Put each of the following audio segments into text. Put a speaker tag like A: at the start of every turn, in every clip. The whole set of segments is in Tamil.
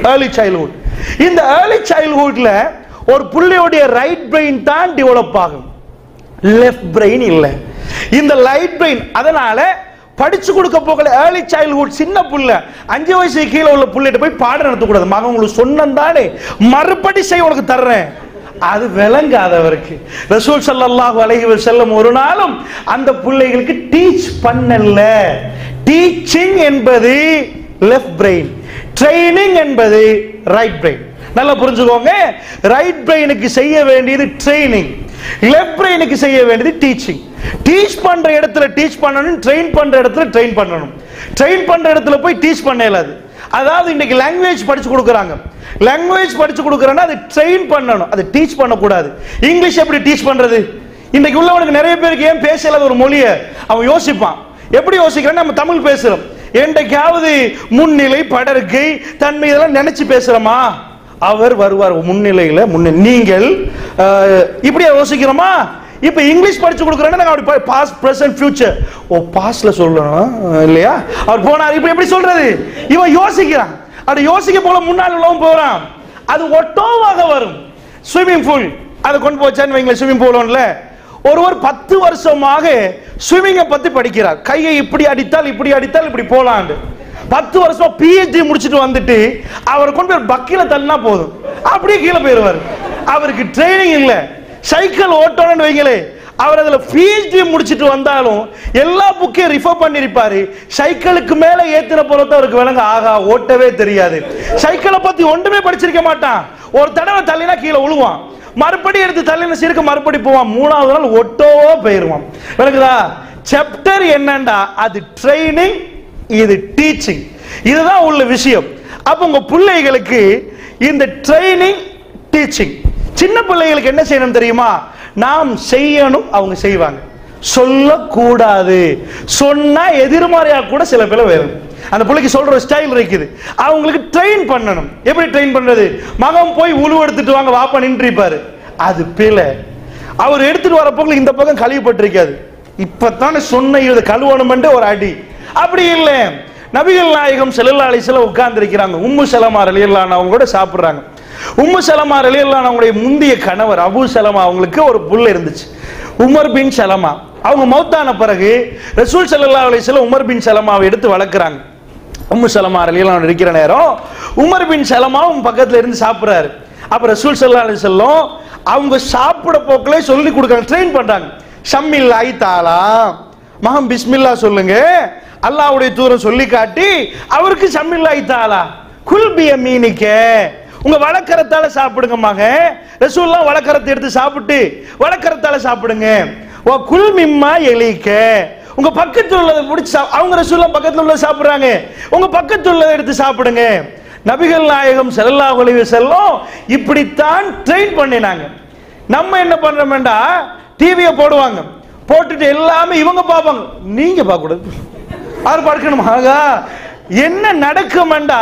A: ஏர்லி சைல்ட்ஹுட் இந்த ஏர்லி சைல்ட்ஹுட்ல ஒரு புள்ளையோடைய ரைட் பிரெயின் தான் டெவலப் ஆகும் லெஃப்ட் பிரெயின் இல்ல இந்த லைட் பிரெயின் அதனால படிச்சு கொடுக்க போகல ஏர்லி சைல்ட்ஹுட் சின்ன புள்ள அஞ்சு வயசு கீழே உள்ள புள்ளைகிட்ட போய் பாடம் நடத்தக்கூடாது மகன் உங்களுக்கு சொன்னம் தானே மறுபடி செய்ய உனக்கு தர்றேன் அது விளங்காதவருக்கு ரசூல் ஸல்லல்லாஹு அலைஹி வஸல்லம் ஒரு நாளும் அந்த பிள்ளைகளுக்கு டீச் பண்ணல டீச்சிங் என்பது லெஃப்ட் பிரெயின் ட்ரைனிங் என்பது ரைட் பிரெயின் நல்லா புரிஞ்சுக்கோங்க ரைட் பிரெயினுக்கு செய்ய வேண்டியது ட்ரைனிங் லெஃப்ட் பிரெயினுக்கு செய்ய வேண்டியது டீச்சிங் டீச் பண்ற இடத்துல டீச் பண்ணணும் ட்ரெயின் பண்ற இடத்துல ட்ரெயின் பண்ணணும் ட்ரெயின் பண்ற இடத்துல போய் டீச் பண்ண இயலாது அதாவது இன்னைக்கு லாங்குவேஜ் படிச்சு கொடுக்குறாங்க லாங்குவேஜ் படிச்சு கொடுக்குறேன்னா அது ட்ரெயின் பண்ணணும் அது டீச் பண்ணக்கூடாது இங்கிலீஷ் எப்படி டீச் பண்றது இன்னைக்கு உள்ளவனுக்கு நிறைய பேருக்கு ஏன் பேசல ஒரு மொழியை அவன் யோசிப்பான் எப்படி யோசிக்கிறான் நம்ம தமிழ் பேசுறோம் என்றைக்காவது முன்னிலை படர்க்கை தன்மை இதெல்லாம் நினைச்சு பேசுறோமா அவர் வருவார் முன்னிலையில முன்ன நீங்கள் அஹ், இப்படியா யோசிக்கிறோமா இப்ப இங்கிலீஷ் படிச்சு கொடுக்குறேன்னா நாங்க அப்படி பாஸ்ட் பிரசன்ட் ஃபியூச்சர் ஓ பாஸ்ட்ல சொல்லணும் அஹ், இல்லையா அவர் போனார் இப்ப எப்படி சொல்றது இவன் யோசிக்கிறான் அது யோசிக்க போல முன்னால் உள்ளவன் போறான் அது ஒட்டோவாக வரும் ஸ்விம்மிங் பூல் அதை கொண்டு போச்சான்னு வைங்களேன் ஸ்விம்மிங் பூல் ஒன்ல ஒருவர் பத்து வருஷமாக ஸ்விம்மிங்கை பத்தி படிக்கிறார் கையை இப்படி அடித்தால் இப்படி அடித்தால் இப்படி போலாண்டு பத்து வருஷம் பிஹெச்டி முடிச்சிட்டு வந்துட்டு அவர் கொண்டு போய் பக்கில தள்ளினா போதும் அப்படியே கீழே போயிருவார் அவருக்கு ட்ரைனிங் இல்ல சைக்கிள் ஓட்டணும்னு வைங்களே அவர் அதுல பிஹெச்டி முடிச்சிட்டு வந்தாலும் எல்லா புக்கையும் ரிஃபர் பண்ணிருப்பாரு சைக்கிளுக்கு மேல ஏத்தின பொறுத்த அவருக்கு விளங்க ஆகா ஓட்டவே தெரியாது சைக்கிளை பத்தி ஒன்றுமே படிச்சிருக்க மாட்டான் ஒரு தடவை தள்ளினா கீழே விழுவான் மறுபடி எடுத்து தள்ளின சிறுக்கு மறுபடி போவான் மூணாவது நாள் ஒட்டோவோ போயிருவான் விளக்குதா சாப்டர் என்னண்டா அது ட்ரைனிங் இது டீச்சிங் இதுதான் உள்ள விஷயம் அப்ப உங்க பிள்ளைகளுக்கு இந்த ட்ரைனிங் டீச்சிங் சின்ன பிள்ளைகளுக்கு என்ன செய்யணும் தெரியுமா நாம் செய்யணும் அவங்க செய்வாங்க சொல்லக்கூடாது சொன்னா எதிர்மறையா கூட சில பேர் வேணும் அந்த பிள்ளைக்கு சொல்ற ஒரு ஸ்டைல் இருக்குது அவங்களுக்கு ட்ரெயின் பண்ணணும் எப்படி ட்ரெயின் பண்றது மகன் போய் உழு எடுத்துட்டு வாங்க வாப்பா நின்று இருப்பாரு அது பிழை அவர் எடுத்துட்டு வரப்போக்குள்ள இந்த பக்கம் கழுவிப்பட்டிருக்காது இப்பத்தானே சொன்ன இது கழுவணும்ட்டு ஒரு அடி அப்படி இல்லை நபிகள் நாயகம் செல்லல்லா அலிசில உட்கார்ந்து இருக்கிறாங்க உம்மு சலமா ரலியல்லான் அவங்க கூட சாப்பிடுறாங்க உம்மு சலமா ரலியல்லான் அவங்களுடைய முந்திய கணவர் அபு சலமா அவங்களுக்கு ஒரு புள்ள இருந்துச்சு உமர் பின் சலமா அவங்க மௌத்தான பிறகு ரசூல் சல்லல்லா அலிஸ்ல உமர் பின் சலமாவை எடுத்து வளர்க்குறாங்க உம்மு சலமா ரலியல்லான் இருக்கிற நேரம் உமர் பின் சலமாவும் பக்கத்துல இருந்து சாப்பிடுறாரு அப்ப ரசூல் சல்லா அலி செல்லம் அவங்க சாப்பிட போக்கிலே சொல்லி கொடுக்காங்க ட்ரெயின் பண்றாங்க ஷம்மில்லாய் தாலா மகம் பிஸ்மில்லா சொல்லுங்க அல்லாஹ்வுடைய தூரம் சொல்லி காட்டி அவருக்கு ஷம்மில்லாய் தாலா குல்பிய மீனிக்க உங்க வழக்கரத்தால சாப்பிடுங்க மகன் ரசூல்லா வழக்கரத்தை எடுத்து சாப்பிட்டு வழக்கரத்தால சாப்பிடுங்க ஓ குல் மிம்மா எலிக்க உங்க பக்கத்துல உள்ளதை முடிச்சு சா- அவங்க ரசூல்லா பக்கத்துல உள்ளதை சாப்பிடுறாங்க உங்க பக்கத்துல உள்ளதை எடுத்து சாப்பிடுங்க நபிகள் நாயகம் ஸல்லல்லாஹு அலைஹி வஸல்லம் இப்படித்தான் ட்ரெயின் பண்ணினாங்க நம்ம என்ன பண்றோம்டா டிவியை போடுவாங்க போட்டுட்டு எல்லாமே இவங்க பார்ப்பாங்க நீங்க பார்க்க கூடாது அவர் பார்க்கணும் ஆகா என்ன நடக்கும்டா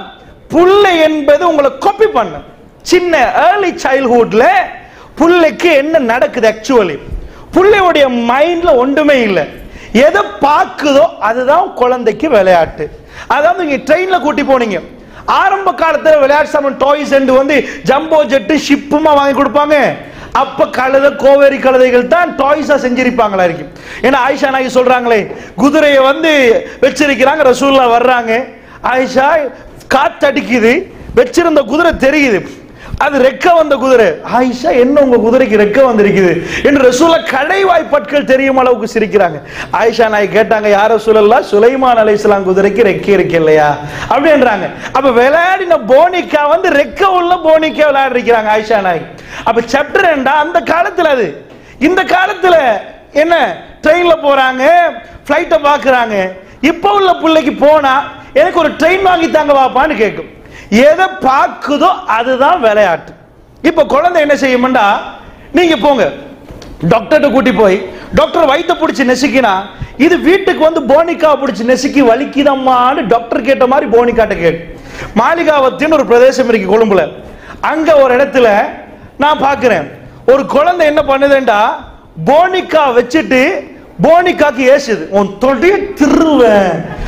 A: புள்ள என்பது உங்களை காப்பி பண்ண சின்ன ஏர்லி சைல்ட்ஹுட்ல புள்ளைக்கு என்ன நடக்குது ஆக்சுவலி புள்ளையுடைய மைண்ட்ல ஒன்றுமே இல்லை எதை பார்க்குதோ அதுதான் குழந்தைக்கு விளையாட்டு அதாவது நீங்க ட்ரெயின்ல கூட்டி போனீங்க ஆரம்ப காலத்துல விளையாட்டு சாமான் டாய்ஸ் வந்து ஜம்போ ஜெட்டு ஷிப்புமா வாங்கி கொடுப்பாங்க அப்ப கழுத கோவேரி கழுதைகள் தான் டாய்ஸா செஞ்சிருப்பாங்களா இருக்கும் ஏன்னா ஆயிஷா நாயகி சொல்றாங்களே குதிரையை வந்து வச்சிருக்கிறாங்க ரசூல்லா வர்றாங்க ஆயிஷா காத்தடிக்குது வச்சிருந்த குதிரை தெரியுது அது ரெக்க வந்த குதிரை ஆயிஷா என்ன உங்க குதிரைக்கு ரெக்க வந்திருக்குது என்று ரசூலா கடைவாய் பற்கள் தெரியும் அளவுக்கு சிரிக்கிறாங்க ஆயிஷா நாய் கேட்டாங்க யார சொல்லல சுலைமான் அலைஹிஸ்ஸலாம் குதிரைக்கு ரெக்க இருக்கு இல்லையா அப்படின்றாங்க அப்ப விளையாடின போனிக்கா வந்து ரெக்க உள்ள போனிக்கா விளையாடிருக்கிறாங்க ஆயிஷா நாய் அப்ப சாப்டர் ரெண்டா அந்த காலத்துல அது இந்த காலத்துல என்ன ட்ரெயின்ல போறாங்க ஃப்ளைட்டை பாக்குறாங்க இப்போ உள்ள பிள்ளைக்கு போனா எனக்கு ஒரு ட்ரெயின் வாங்கி தாங்க வாப்பான்னு கேட்கும் எதை பார்க்குதோ அதுதான் விளையாட்டு இப்ப குழந்தை என்ன செய்யும்டா நீங்க போங்க டாக்டர்கிட்ட கூட்டி போய் டாக்டர் வயித்தை பிடிச்சி நெசுக்கினா இது வீட்டுக்கு வந்து போனிக்கா பிடிச்சி நெசுக்கி வலிக்குதம்மான்னு டாக்டர் கேட்ட மாதிரி போனிக்காட்ட கேட்டு மாளிகாவத்தின்னு ஒரு பிரதேசம் இருக்கு கொழும்புல அங்க ஒரு இடத்துல நான் பார்க்கிறேன் ஒரு குழந்தை என்ன பண்ணுதுண்டா போனிக்கா வச்சுட்டு போனிக்காக்கு ஏசுது உன் தொடைய திருவேன்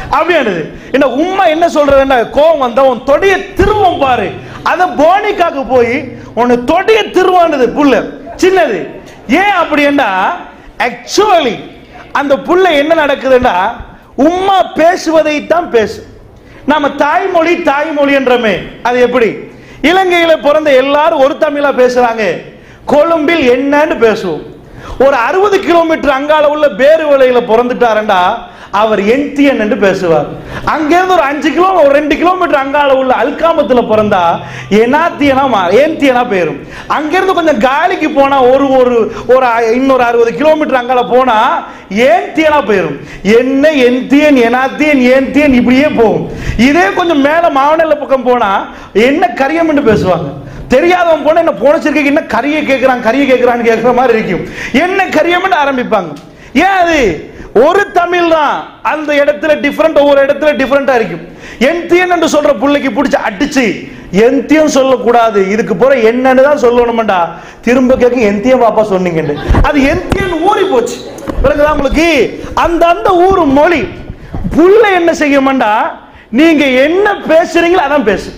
A: அப்படியானது என்ன உம்மா என்ன சொல்றதுன்னா கோவம் வந்தா உன் தொடைய திரும்பம் பாரு அத போனிக்காக்கு போய் உன்னை தொடைய திருவானது புள்ள சின்னது ஏன் அப்படின்னா ஆக்சுவலி அந்த புள்ள என்ன நடக்குதுன்னா உம்மா பேசுவதைத்தான் பேசு நாம தாய்மொழி தாய்மொழி என்றமே அது எப்படி இலங்கையில பிறந்த எல்லாரும் ஒரு தமிழா பேசுறாங்க கொழும்பில் என்னன்னு பேசுவோம் ஒரு அறுபது கிலோமீட்டர் அங்கால உள்ள பேருவளையில பிறந்துட்டாருண்டா அவர் என்தியன் என்று பேசுவார் அங்கிருந்து ஒரு அஞ்சு கிலோ ஒரு ரெண்டு கிலோமீட்டர் அங்கால உள்ள அல்காமத்துல பிறந்தா எனாத்தியனா மா- ஏன்தியனா பேரும் அங்கிருந்து கொஞ்சம் காலிக்கு போனா ஒரு ஒரு ஒரு அ- இன்னொரு அறுபது கிலோமீட்டர் அங்கால போனா ஏன்தியனா போயிரும் என்ன என்தியன் எனாத்தியன் ஏன்தியன் இப்படியே போகும் இதே கொஞ்சம் மேல மாவனல்ல பக்கம் போனா என்ன கரியம் என்று பேசுவாங்க தெரியாதவன் போன என்ன போனச்சிருக்க என்ன கரியை கேட்கிறான் கரியை கேட்கிறான்னு கேட்கிற மாதிரி இருக்கும் என்ன கரியம்னு ஆரம்பிப்பாங்க ஏன் அது ஒரு தமிழ் தான் அந்த இடத்துல டிஃபரெண்ட் ஒவ்வொரு இடத்துல டிஃபரெண்டா இருக்கும் என்தியன் என்று சொல்ற புள்ளைக்கு பிடிச்சி அடிச்சு எந்தியம் சொல்லக்கூடாது இதுக்கு போற என்னன்னு தான் சொல்லணும்டா திரும்ப கேட்க எந்தியம் பாப்பா சொன்னீங்கன்னு அது எந்தியன் ஊறி போச்சு பிறகுதான் உங்களுக்கு அந்த அந்த ஊர் மொழி புள்ள என்ன செய்யுமாண்டா நீங்க என்ன பேசுறீங்களோ அதான் பேசு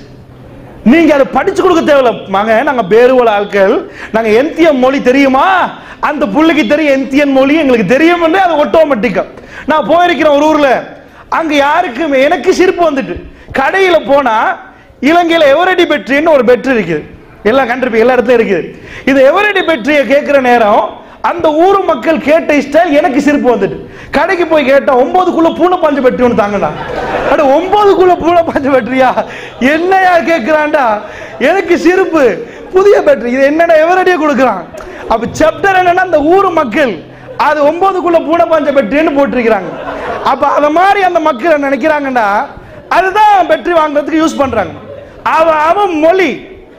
A: நீங்க அதை படிச்சு கொடுக்க தேவையில்ல மக நாங்க பேருவல ஆட்கள் நாங்க எந்தியன் மொழி தெரியுமா அந்த புள்ளைக்கு தெரியும் எந்தியன் மொழி எங்களுக்கு தெரியும் அது ஆட்டோமேட்டிக்கா நான் போயிருக்கிறேன் ஒரு ஊர்ல அங்க யாருக்குமே எனக்கு சிரிப்பு வந்துட்டு கடையில போனா இலங்கையில எவரடி பெட்ரின்னு ஒரு பெட்ரி இருக்குது எல்லாம் கண்டிருப்பீங்க எல்லா இடத்துலயும் இருக்குது இது எவரடி பெட்ரியை கேட்கிற நேரம் அந்த ஊர் மக்கள் கேட்ட ஸ்டைல் எனக்கு சிரிப்பு வந்துட்டு கடைக்கு போய் கேட்டா ஒன்பதுக்குள்ள பூனை பாஞ்சு பெட்ரி ஒன்று தாங்கடா அட ஒன்பதுக்குள்ள பூனை பாஞ்சு பெட்ரியா என்னையா கேட்கிறான்டா எனக்கு சிரிப்பு புதிய பேட்டரி இது என்னடா எவரடியே கொடுக்குறான் அப்ப சாப்டர் என்னன்னா அந்த ஊர் மக்கள் அது ஒன்பதுக்குள்ள பூனை பாஞ்ச பெட்ரின்னு போட்டிருக்கிறாங்க அப்ப அத மாதிரி அந்த மக்கள் நினைக்கிறாங்கடா அதுதான் பெட்ரி வாங்குறதுக்கு யூஸ் பண்றாங்க அவன் அவன் மொழி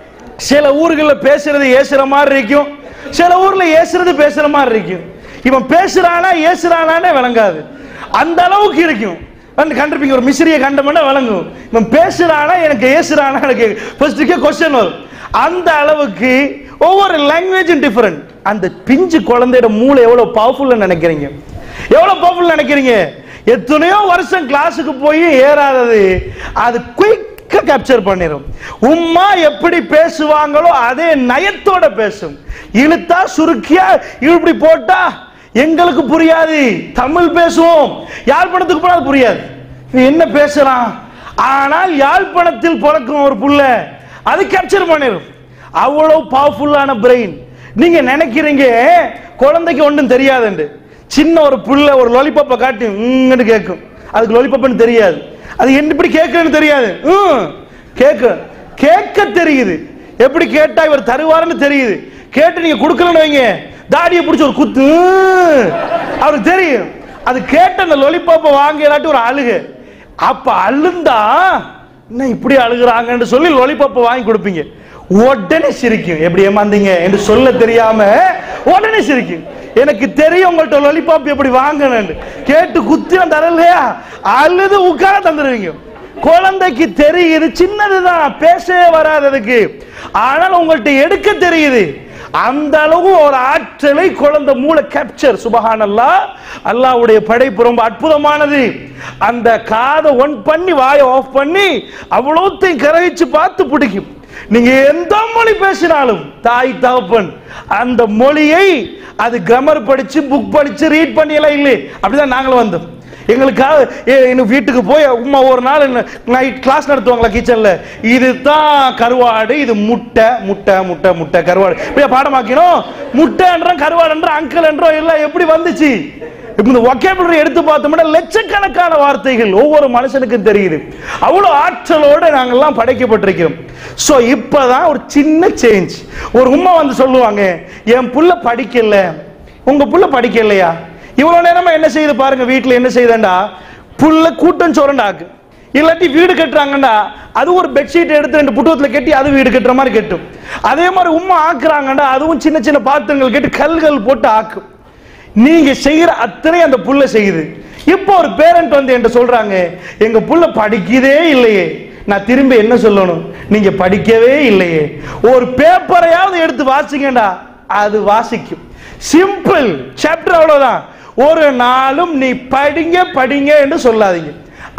A: சில ஊர்களில் பேசுறது ஏசுற மாதிரி இருக்கும் சில ஊர்ல ஏசுறது பேசுற மாதிரி இருக்கும் இவன் பேசுறானா ஏசுறானானே விளங்காது அந்த அளவுக்கு இருக்கும் வந்து கண்டிருப்பீங்க ஒரு மிஸ்ரியை கண்டோம்னா விளங்கும் இவன் பேசுறானா எனக்கு ஏசுறானா எனக்கு ஃபர்ஸ்ட்டுக்கே கொஸ்டின் வரும் அந்த அளவுக்கு ஒவ்வொரு லாங்குவேஜும் டிஃபரெண்ட் அந்த பிஞ்சு குழந்தையோட மூளை எவ்வளவு பவர்ஃபுல்னு நினைக்கிறீங்க எவ்வளவு பவர்ஃபுல் நினைக்கிறீங்க எத்தனையோ வருஷம் கிளாஸுக்கு போய் ஏறாதது அது குயிக்கா கேப்சர் பண்ணிடும் உம்மா எப்படி பேசுவாங்களோ அதே நயத்தோட பேசும் இழுத்தா சுருக்கியா இப்படி போட்டா எங்களுக்கு புரியாது தமிழ் பேசுவோம் யாழ்ப்பாணத்துக்கு போனா அது புரியாது இது என்ன பேசலாம் ஆனால் யாழ்ப்பாணத்தில் பிறக்கும் ஒரு புள்ள அது கேப்சர் பண்ணிடும் அவ்வளவு பவர்ஃபுல்லான பிரெயின் நீங்க நினைக்கிறீங்க குழந்தைக்கு ஒன்றும் தெரியாதுண்டு சின்ன ஒரு புள்ள ஒரு லாலிபாப்பை காட்டி ம்னு கேட்கும் அதுக்கு லாலிபாப்னு தெரியாது அது என்ன இப்படி கேட்கணும்னு தெரியாது ம், கேட்க கேட்க தெரியுது எப்படி கேட்டா இவர் தருவாருன்னு தெரியுது கேட்டு நீங்க கொடுக்கலன்னு வைங்க தாடியை பிடிச்சி ஒரு குத்து ம், அவருக்கு தெரியும் அது கேட்ட அந்த லொலிபாப்பை வாங்க இல்லாட்டி ஒரு அழுகு அப்ப அழுந்தா என்ன இப்படி அழுகுறாங்கன்னு சொல்லி லொலிபாப்பை வாங்கி கொடுப்பீங்க உடனே சிரிக்கும் எப்படி ஏமாந்தீங்க என்று சொல்ல தெரியாம உடனே சிரிக்கும் எனக்கு தெரியும் உங்கள்ட்ட லொலிபாப் எப்படி வாங்கணும்னு கேட்டு குத்தி அந்த தரலையா அழுது உட்கார தந்துடுவீங்க குழந்தைக்கு தெரியுது சின்னதுதான் பேசவே வராததுக்கு ஆனால் உங்கள்ட்ட எடுக்க தெரியுது அந்த அளவு ஒரு ஆற்றலை குழந்தை மூளை கேப்சர் சுபஹானல்லா அல்லாஹ்வுடைய படைப்பு ரொம்ப அற்புதமானது அந்த காதை ஒன் பண்ணி வாயை ஆஃப் பண்ணி அவ்வளோத்தையும் கரகிச்சு பார்த்து பிடிக்கும் நீங்க எந்த மொழி பேசினாலும் தாய் தகப்பன் அந்த மொழியை அது கிராமர் படிச்சு புக் படிச்சு ரீட் பண்ணி எல்லாம் இல்லை அப்படிதான் நாங்களும் வந்தோம் எங்களுக்காக ஏ- இன்னும் வீட்டுக்கு போய் உமா ஒரு நாள் நைட் கிளாஸ் நடத்துவாங்களா கிச்சன்ல இதுதான் கருவாடு இது முட்டை முட்டை முட்டை முட்டை கருவாடு இப்படியா பாடமாக்கணும் முட்டைன்றோம் கருவாடுன்றோம் அங்கிள் என்றோம் எல்லாம் எப்படி வந்துச்சு இப்ப இந்த ஒகேபுலரி எடுத்து பார்த்தோம்னா லட்சக்கணக்கான வார்த்தைகள் ஒவ்வொரு மனுஷனுக்கும் தெரியுது அவ்வளவு ஆற்றலோட நாங்கெல்லாம் படைக்கப்பட்டிருக்கிறோம் சோ இப்பதான் ஒரு சின்ன சேஞ்ச் ஒரு உம்மா வந்து சொல்லுவாங்க என் புள்ள படிக்கல உங்க புள்ள படிக்கலையா இவ்வளவு நேரமா என்ன செய்யுது பாருங்க வீட்டுல என்ன செய்யுதுண்டா புள்ள கூட்டம் சோரண்டாக்கு இல்லாட்டி வீடு கட்டுறாங்கண்டா அது ஒரு பெட்ஷீட் எடுத்து ரெண்டு புட்டுவத்துல கட்டி அது வீடு கட்டுற மாதிரி கட்டும் அதே மாதிரி உம்மா ஆக்குறாங்கண்டா அதுவும் சின்ன சின்ன பாத்திரங்கள் கட்டி கல்கள் போட்டு ஆக்கும் நீங்க செய்யற அத்தனை அந்த புள்ள செய்யுது இப்போ ஒரு பேரண்ட் வந்து என்கிட்ட சொல்றாங்க எங்க புள்ள படிக்கதே இல்லையே நான் திரும்பி என்ன சொல்லணும் நீங்க படிக்கவே இல்லையே ஒரு பேப்பரையாவது எடுத்து வாசிங்கடா அது வாசிக்கும் சிம்பிள் சாப்டர் அவ்வளவுதான் ஒரு நாளும் நீ படிங்க படிங்க என்று சொல்லாதீங்க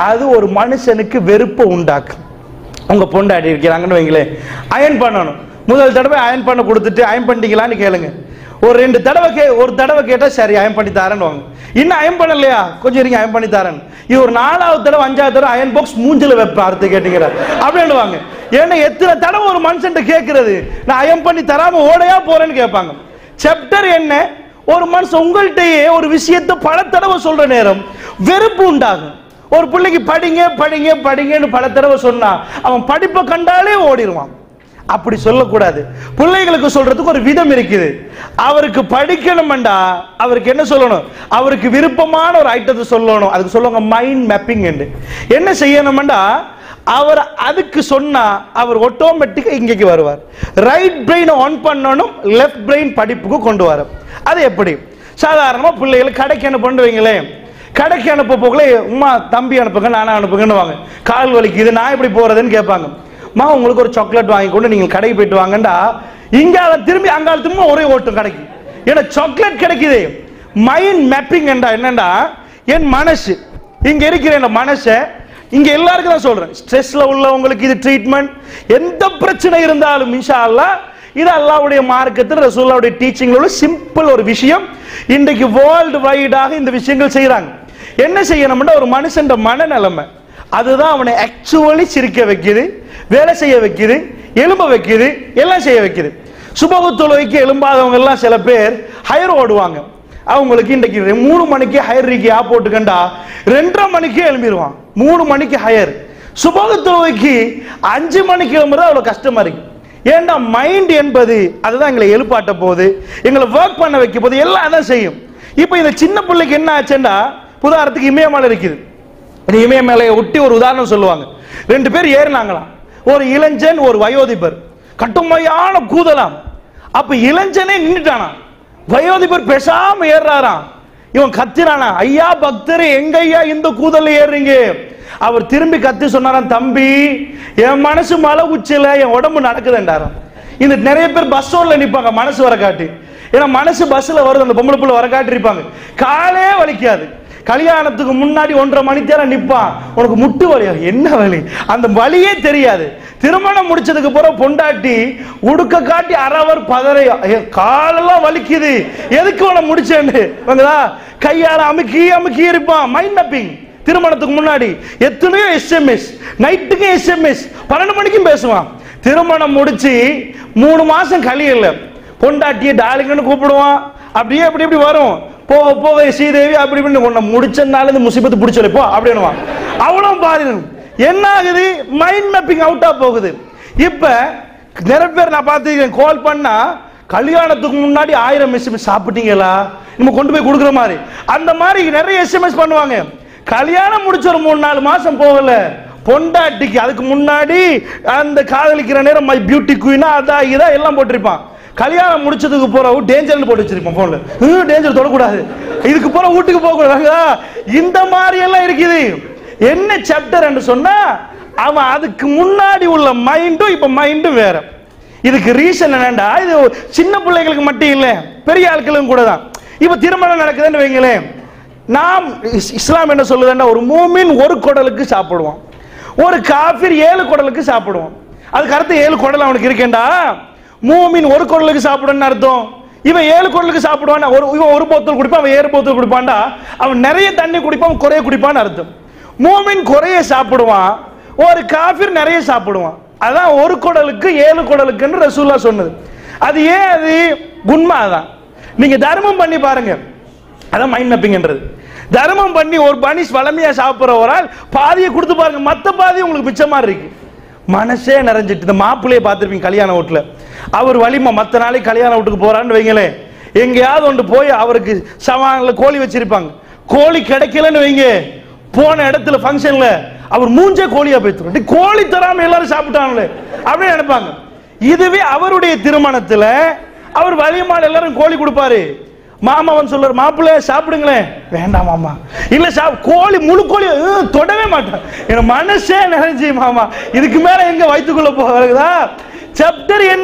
A: அது ஒரு மனுஷனுக்கு வெறுப்பை உண்டாக்கும் உங்க பொண்டாட்டி இருக்கிறாங்கன்னு வைங்களேன் அயன் பண்ணணும் முதல் தடவை அயன் பண்ண கொடுத்துட்டு அயன் பண்ணிக்கலான்னு கேளுங்க ஒரு ரெண்டு தடவை கே ஒரு தடவை கேட்டா சரி அயன் பண்ணி தரேன்னு வாங்க இன்னும் அயன் பண்ணலையா கொஞ்சம் இருங்க அயன் பண்ணி தரேன் இது ஒரு நாலாவது தடவை அஞ்சாவது தடவை அயன் பாக்ஸ் மூஞ்சில வைப்பேன் அடுத்து கேட்டீங்கிற அப்படின்னு வாங்க ஏன்னா எத்தனை தடவை ஒரு மனுஷன் கேட்கறது நான் அயன் பண்ணி தராம ஓடையா போறேன்னு கேட்பாங்க சாப்டர் என்ன ஒரு மனுஷன் உங்கள்கிட்டயே ஒரு விஷயத்தை பல தடவை சொல்ற நேரம் வெறுப்பு உண்டாகும் ஒரு பிள்ளைக்கு படிங்க படிங்க படிங்கன்னு பல தடவை சொன்னா அவன் படிப்பை கண்டாலே ஓடிடுவான் அப்படி சொல்லக்கூடாது பிள்ளைகளுக்கு சொல்றதுக்கு ஒரு விதம் இருக்குது அவருக்கு படிக்கணும்டா அவருக்கு என்ன சொல்லணும் அவருக்கு விருப்பமான ஒரு ஐட்டத்தை சொல்லணும் அதுக்கு சொல்லுவாங்க மைண்ட் மேப்பிங் என்ன செய்யணும்டா அவர் அதுக்கு சொன்னா அவர் ஆட்டோமேட்டிக்கா இங்கேக்கு வருவார் ரைட் பிரெயின் ஆன் பண்ணணும் லெஃப்ட் பிரெயின் படிப்புக்கு கொண்டு வர அது எப்படி சாதாரணமா பிள்ளைகளை கடைக்கு அனுப்பணும் வைங்களேன் கடைக்கு அனுப்ப போகல உமா தம்பி அனுப்புங்க நானா அனுப்புங்கன்னு வாங்க கால் வலிக்குது நான் எப்படி போறதுன்னு கேட்பாங்க மா உங்களுக்கு ஒரு சாக்லேட் வாங்கி கொண்டு நீங்க கடைக்கு போயிட்டு வாங்கண்டா இங்கால திரும்பி அங்கால திரும்ப ஒரே ஓட்டும் கடைக்கு ஏன்னா சாக்லேட் கிடைக்குது மைண்ட் மேப்பிங் என்றா என்னண்டா என் மனசு இங்க இருக்கிற என் மனசை இங்க எல்லாருக்கும் தான் சொல்றேன் ஸ்ட்ரெஸ்ல உள்ளவங்களுக்கு இது ட்ரீட்மெண்ட் எந்த பிரச்சனை இருந்தாலும் இன்ஷா அல்லாஹ் இது அல்லாஹ்வுடைய மார்க்கத்தில் ரசூல்லாவுடைய டீச்சிங்ல உள்ள சிம்பிள் ஒரு விஷயம் இன்றைக்கு வேர்ல்டு வைடாக இந்த விஷயங்கள் செய்றாங்க என்ன செய்யணும்னா ஒரு மனுஷன் மனநிலைமை அதுதான் அவனை ஆக்சுவலி சிரிக்க வைக்குது வேலை செய்ய வைக்குது எலும்ப வைக்குது எல்லாம் செய்ய வைக்குது சுபகு தொழுகைக்கு எலும்பாதவங்க எல்லாம் சில பேர் ஹயர் ஓடுவாங்க அவங்களுக்கு இன்றைக்கு ரெ- மூணு மணிக்கு ஹயர் ரீக்கி ஆ போட்டுக்கண்டா ரெண்டரை மணிக்கே எழும்பிடுவான் மூணு மணிக்கு ஹயர் சுபகு தொழுகைக்கு அஞ்சு மணிக்கு எழும்புறது அவ்வளவு கஷ்டமா இருக்கு ஏன்டா மைண்ட் என்பது அதுதான் எங்களை எழுப்பாட்ட போகுது எங்களை ஒர்க் பண்ண வைக்க போது எல்லாம் அதான் செய்யும் இப்போ இந்த சின்ன பிள்ளைக்கு என்ன ஆச்சுண்டா உதாரணத்துக்கு இமயமலை இருக்குது இந்த இமயமலையை ஒட்டி ஒரு உதாரணம் சொல்லுவாங்க ரெண்டு பேர் ஏறினாங்களாம் ஒரு இளைஞன் ஒரு வயோதிபர் கட்டுமையான கூதலாம் அப்ப இளைஞனே நின்னுட்டானா வயோதிபர் பேசாம ஏறுறாராம் இவன் கத்திரானா ஐயா பக்தர் எங்க ஐயா இந்த கூதல்ல ஏறுறீங்க அவர் திரும்பி கத்தி சொன்னாராம் தம்பி என் மனசு மலை உச்சில என் உடம்பு நடக்குதுன்றாராம் இந்த நிறைய பேர் பஸ் ஸ்டாண்ட்ல நிப்பாங்க மனசு வர காட்டி ஏன்னா மனசு பஸ்ல வருது அந்த பொம்பளை புள்ள வர காட்டி இருப்பாங்க காலே வலிக்காது கல்யாணத்துக்கு முன்னாடி ஒன்றரை மணி நேரம் நிப்பான் உனக்கு முட்டு வலியா என்ன வலி அந்த வலியே தெரியாது திருமணம் முடிச்சதுக்கு பிறகு பொண்டாட்டி உடுக்க காட்டி அரவர் பதறை ஐயோ, காலெல்லாம் வலிக்குது எதுக்கு உன முடிச்சேன்னு வாங்களா கையால அமுக்கி அமுக்கி இருப்பான் மைண்ட் மேப்பிங் திருமணத்துக்கு முன்னாடி எத்தனையோ எஸ்எம்எஸ் நைட்டுக்கு எஸ்எம்எஸ் பன்னெண்டு மணிக்கும் பேசுவான் திருமணம் முடிச்சு மூணு மாசம் கழியல பொண்டாட்டியை டாலிங்கன்னு கூப்பிடுவான் அப்படியே அப்படி இப்படி வரும் போக போக ஸ்ரீதேவி அப்படி இப்படின்னு உன்னை முடிச்சனால இந்த முசிபத்து பிடிச்சல போ அப்படின்னுவான் அவ்வளவு பாரு என்ன ஆகுது மைண்ட் மேப்பிங் அவுட்டா போகுது இப்ப நிறைய பேர் நான் பார்த்துருக்கேன் கால் பண்ணா கல்யாணத்துக்கு முன்னாடி ஆயிரம் எஸ்எம்எஸ் சாப்பிட்டீங்களா நம்ம கொண்டு போய் கொடுக்குற மாதிரி அந்த மாதிரி நிறைய எஸ்எம்எஸ் பண்ணுவாங்க கல்யாணம் முடிச்ச ஒரு மூணு நாலு மாசம் போகல பொண்டாட்டிக்கு அதுக்கு முன்னாடி அந்த காதலிக்கிற நேரம் மை பியூட்டி குயினா அதான் இதா எல்லாம் போட்டிருப்பான் கல்யாணம் முடிச்சதுக்கு போற டேஞ்சர்னு போட்டு வச்சிருப்பான் போன்ல டேஞ்சர் தொடக்கூடாது இதுக்கு போற வீட்டுக்கு போக கூடாது இந்த மாதிரி எல்லாம் இருக்குது என்ன சாப்டர் என்று சொன்னா அவன் அதுக்கு முன்னாடி உள்ள மைண்டும் இப்ப மைண்டும் வேற இதுக்கு ரீசன் என்னண்டா இது சின்ன பிள்ளைகளுக்கு மட்டும் இல்ல பெரிய ஆட்களும் கூட தான் இப்ப திருமணம் நடக்குதுன்னு வைங்களேன் நாம் இஸ்- இஸ்லாம் என்ன சொல்லுதுன்னா ஒரு மூமின் ஒரு குடலுக்கு சாப்பிடுவான் ஒரு காஃபிர் ஏழு குடலுக்கு சாப்பிடுவான் அதுக்கு அர்த்தம் ஏழு குடல் அவனுக்கு இருக்கேன்டா மூமின் ஒரு குடலுக்கு சாப்பிடுன்னு அர்த்தம் இவன் ஏழு குடலுக்கு சாப்பிடுவான் ஒரு இவன் ஒரு போத்தல் குடிப்பான் அவன் ஏழு போத்தல் குடிப்பான்டா அவன் நிறைய தண்ணி குடிப்பான் அவன் குறைய குடிப்பான்னு அர்த்தம் மூமின் குறைய சாப்பிடுவான் ஒரு காஃபிர் நிறைய சாப்பிடுவான் அதான் ஒரு குடலுக்கு ஏழு குடலுக்குன்னு ரசூல்லா சொன்னது அது ஏன் அது உண்மை அதான் நீங்க தர்மம் பண்ணி பாருங்க அதான் மைண்ட் மேப்பிங்ன்றது தர்மம் பண்ணி ஒரு பனிஷ் வளமையா சாப்பிடுற ஒரு ஆள் பாதியை கொடுத்து பாருங்க மத்த பாதி உங்களுக்கு மிச்சமா இருக்கு மனசே நிறைஞ்சிட்டு இந்த மாப்பிள்ளைய பார்த்திருப்பீங்க கல்யாண வீட்டுல அவர் வலிமை மத்த நாளைக்கு கல்யாண வீட்டுக்கு போறான்னு வைங்களேன் எங்கேயாவது ஒன்று போய் அவருக்கு சவான்ல கோழி வச்சிருப்பாங்க கோழி கிடைக்கலன்னு வைங்க போன இடத்துல ஃபங்க்ஷன்ல அவர் மூஞ்சே கோழியா போய்த்து டேய், கோழி தராம எல்லாரும் சாப்பிட்டாங்களே அப்படின்னு நினைப்பாங்க இதுவே அவருடைய திருமணத்துல அவர் வலியமால் எல்லாரும் கோழி கொடுப்பாரு மாமாவன் சொல்றாரு மாப்பிள்ளை சாப்பிடுங்களேன் வேண்டாம் மாமா இல்ல சாப் கோழி முழு கோழி ஹம், தொடவே மாட்டேன் என் மனசே நிறைஞ்சி மாமா இதுக்கு மேல எங்க வயிற்றுக்குள்ள போகிறதா சாப்டர் என்ன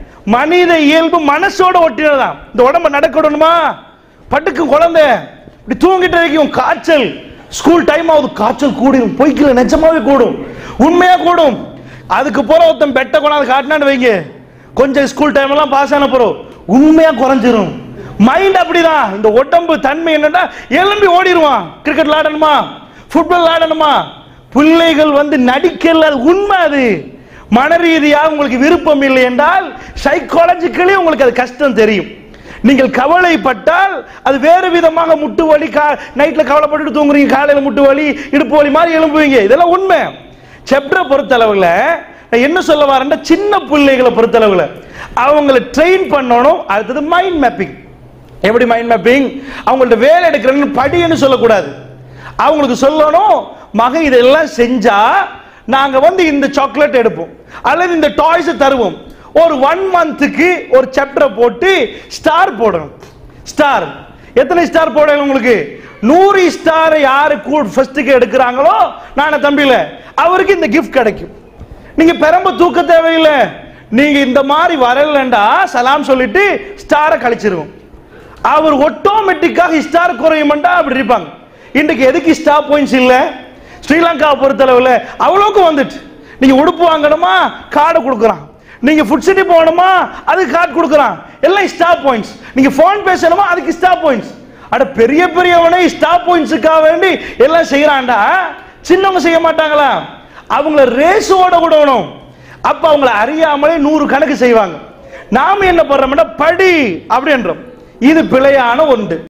A: மனித இயல்பு மனசோட ஒட்டினதான் இந்த உடம்ப நடக்கணுமா பட்டுக்கும் குழந்தை இப்படி தூங்கிட்டு இருக்கும் காய்ச்சல் ஸ்கூல் டைம் ஆகுது காய்ச்சல் கூடும் பொய்க்கல நிஜமாவே கூடும் உண்மையா கூடும் அதுக்கு போற ஒருத்தன் பெட்ட கொண்டாந்து காட்டினான்னு வைங்க கொஞ்சம் ஸ்கூல் டைம் எல்லாம் பாஸ் ஆன போறோம் உண்மையா குறைஞ்சிரும் மைண்ட் அப்படிதான் இந்த உடம்பு தன்மை என்னன்னா எழும்பி ஓடிடுவான் கிரிக்கெட் விளையாடணுமா ஃபுட்பால் விளையாடணுமா பிள்ளைகள் வந்து நடிக்கல அது உண்மை அது மன ரீதியாக உங்களுக்கு விருப்பம் இல்லை என்றால் சைக்காலஜிக்கலி உங்களுக்கு அது கஷ்டம் தெரியும் நீங்கள் கவலைப்பட்டால் அது வேறு விதமாக முட்டு வலி கா நைட்ல கவலைப்பட்டுட்டு தூங்குறீங்க காலையில முட்டு வலி இடுப்பு வலி மாதிரி எழும்புவீங்க இதெல்லாம் உண்மை செப்டரை பொறுத்தளவுல நான் என்ன சொல்ல வரேன்னா சின்ன பிள்ளைகளை பொறுத்தளவுல அவங்கள ட்ரெயின் பண்ணணும் அடுத்தது மைண்ட் மேப்பிங் எப்படி மைண்ட் மேப்பிங் அவங்கள்ட்ட வேலை எடுக்கிறேன்னு படின்னு சொல்லக்கூடாது அவங்களுக்கு சொல்லணும் மகன் இதெல்லாம் செஞ்சா நாங்க வந்து இந்த சாக்லேட் எடுப்போம் அல்லது இந்த டாய்ஸ் தருவோம் ஒரு ஒன் மந்த்துக்கு ஒரு சாப்டரை போட்டு ஸ்டார் போடணும் ஸ்டார் எத்தனை ஸ்டார் போடணும் உங்களுக்கு நூறு ஸ்டார் யாரு கூட ஃபர்ஸ்ட்டுக்கு எடுக்கிறாங்களோ நானே தம்பியில அவருக்கு இந்த கிஃப்ட் கிடைக்கும் நீங்க பெரம்ப தூக்க தேவையில்லை நீங்க இந்த மாதிரி வரலண்டா சலாம் சொல்லிட்டு ஸ்டாரை கழிச்சிருவோம் அவர் ஆட்டோமேட்டிக்காக ஸ்டார் குறையுமெண்டா அப்படி இருப்பாங்க இன்றைக்கு எதுக்கு ஸ்டார் பாயிண்ட்ஸ் இல்ல ஸ்ரீலங்கா பொறுத்தளவுல அவ்வளோக்கு வந்துட்டு நீங்க உடுப்பு வாங்கணுமா கார்டு கொடுக்குறான் நீங்க ஃபுட் சிட்டி போகணுமா அதுக்கு கார்டு கொடுக்குறான் எல்லாம் ஸ்டார் பாயிண்ட்ஸ் நீங்க ஃபோன் பேசணுமா அதுக்கு ஸ்டார் பாயிண்ட்ஸ் அட பெரிய பெரியவனே ஸ்டார் பாயிண்ட்ஸுக்காக வேண்டி எல்லாம் செய்யறான்டா சின்னவங்க செய்ய மாட்டாங்களா அவங்கள ரேஸ் ஓட விடணும் அப்ப அவங்கள அறியாமலே நூறு கணக்கு செய்வாங்க நாம என்ன பண்றோம்னா படி அப்படின்றோம் இது பிழையான ஒன்று